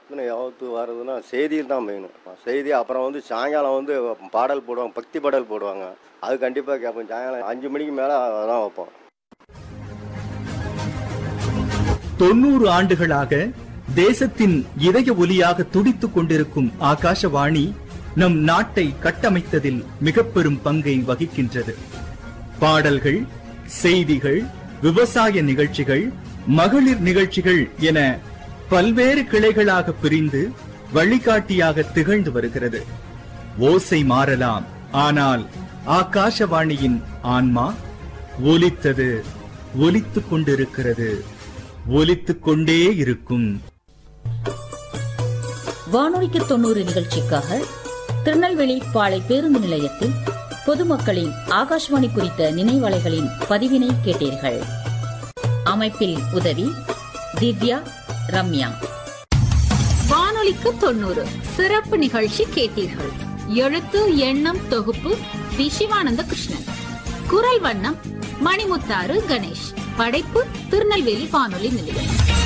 இன்னும் யாவத்து வர்றதுன்னா செய்தியில் தான் மெயின் செய்தி அப்புறம் வந்து சாயங்காலம் வந்து பாடல் போடுவாங்க பக்தி பாடல் போடுவாங்க அது கண்டிப்பாக கேட்போம் சாயங்காலம் அஞ்சு மணிக்கு மேலே அதான் வைப்போம் தொண்ணூறு ஆண்டுகளாக தேசத்தின் இதய ஒலியாக துடித்துக் கொண்டிருக்கும் ஆகாஷவாணி நம் நாட்டை கட்டமைத்ததில் மிக பெரும் பங்கை வகிக்கின்றது பாடல்கள் செய்திகள் விவசாய நிகழ்ச்சிகள் மகளிர் நிகழ்ச்சிகள் என பல்வேறு கிளைகளாக பிரிந்து வழிகாட்டியாக திகழ்ந்து வருகிறது ஓசை மாறலாம் ஆனால் ஆகாஷவாணியின் ஆன்மா ஒலித்தது ஒலித்துக் கொண்டிருக்கிறது ஒலித்துக் கொண்டே இருக்கும் வானொலிக்கு தொண்ணூறு நிகழ்ச்சிக்காக திருநெல்வேலி பாளை பேருந்து நிலையத்தில் பொதுமக்களின் ஆகாஷ்வாணி குறித்த நினைவலைகளின் பதிவினை கேட்டீர்கள் அமைப்பில் உதவி திவ்யா ரம்யா வானொலிக்கு தொண்ணூறு சிறப்பு நிகழ்ச்சி கேட்டீர்கள் எழுத்து எண்ணம் தொகுப்பு வி சிவானந்த கிருஷ்ணன் குரல் வண்ணம் மணிமுத்தாறு கணேஷ் படைப்பு திருநெல்வேலி வானொலி நிலையம்